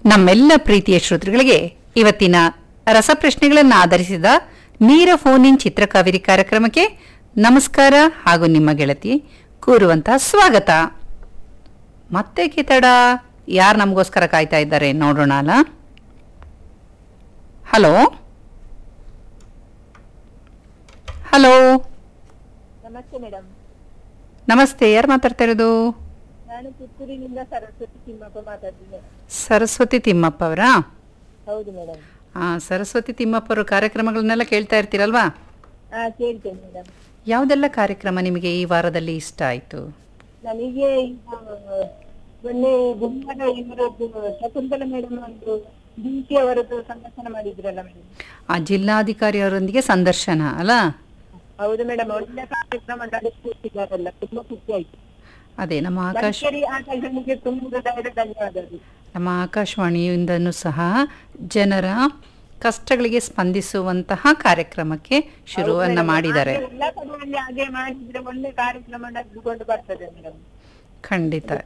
ನಮ್ಮೆಲ್ಲ ಪ್ರೀತಿಯ ಶ್ರೋತೃಗಳಿಗೆ ಇವತ್ತಿನ ರಸಪ್ರಶ್ನೆಗಳನ್ನು ಆಧರಿಸಿದ ನೇರ ಫೋನ್ ಇನ್ ಚಿತ್ರಕಾವೇರಿ ಕಾರ್ಯಕ್ರಮಕ್ಕೆ ನಮಸ್ಕಾರ ಹಾಗೂ ನಿಮ್ಮ ಗೆಳತಿ ಕೂರುವಂತ ಸ್ವಾಗತ ಮತ್ತೆ ಕಿತಡ ಯಾರು ನಮಗೋಸ್ಕರ ಕಾಯ್ತಾ ಇದ್ದಾರೆ ನೋಡೋಣ ಅಲ್ಲ ಹಲೋ ಹಲೋ ನಮಸ್ತೆ ಮೇಡಮ್ ನಮಸ್ತೆ ಯಾರು ಮಾತಾಡ್ತಾ ಇರೋದು ನಾನು ಪುತ್ತೂರಿನಿಂದ ಸರಸ್ವತಿ ತಿಮ್ಮಪ್ಪ ಮಾತಾಡ್ತೀನಿ ಸರಸ್ವತಿ ತಿಮ್ಮಪ್ಪ ಅವರಾ ಹೌದು ಮೇಡಮ್ ಆ, ಸರಸ್ವತಿ ತಿಮ್ಮಪ್ಪ ಅವರು ಕಾರ್ಯಕ್ರಮಗಳನ್ನೆಲ್ಲ ಕೇಳ್ತಾ ಇರ್ತೀರಲ್ವಾ ಹಾ ಕೇಳ್ತೇನೆ ಮೇಡಮ್ ಯಾವುದೆಲ್ಲ ಕಾರ್ಯಕ್ರಮ ನಿಮಗೆ ಈ ವಾರದಲ್ಲಿ ಇಷ್ಟ ಆಯಿತು ನನಗೆ ಇದು ಮೊನ್ನೆ ಗುಮ್ಮದ ಇವರದ್ದು ಶಕುಂತಲ ಮೇಡಮ್ ಒಂದು ಡಿ ಸಿ ಅವರದ್ದು ಸಂದರ್ಶನ ಮಾಡಿದ್ರಲ್ಲ ಮೇಡಮ್ ಆ ಜಿಲ್ಲಾಧಿಕಾರಿ ಅವರೊಂದಿಗೆ ಸಂದರ್ಶನ ಅಲ್ಲ ಹೌದು ಮೇಡಮ್ ಒಳ್ಳೆ ಕಾರ್ಯಕ್ರಮ ನಡೆಸ್ಕೊಟ್ಟಿದ್ದಾರಲ್ಲ ತುಂಬಾ ಖುಷಿ ಆಯ್ತು ಅದೇ ನಮ್ಮ ಆಕಾಶ ಮಡಿಕೇರಿ ಆಕಾಶನಿಗೆ ತುಂಬ ಧನ್ಯವಾದಗಳು ನಮ್ಮ ಆಕಾಶವಾಣಿಯಿಂದನೂ ಸಹ ಜನರ ಕಷ್ಟಗಳಿಗೆ ಸ್ಪಂದಿಸುವಂತಹ ಕಾರ್ಯಕ್ರಮಕ್ಕೆ ಶುರುವನ್ನ ಮಾಡಿದ್ದಾರೆ ಎಲ್ಲ ಕಡೆಯಲ್ಲಿ ಹಾಗೆ ಮಾಡಿದ್ರೆ ಒಳ್ಳೆ ಕಾರ್ಯಕ್ರಮ ನಡೆದುಕೊಂಡು ಬರ್ತದೆ ಮೇಡಮ್ ಖಂಡಿತ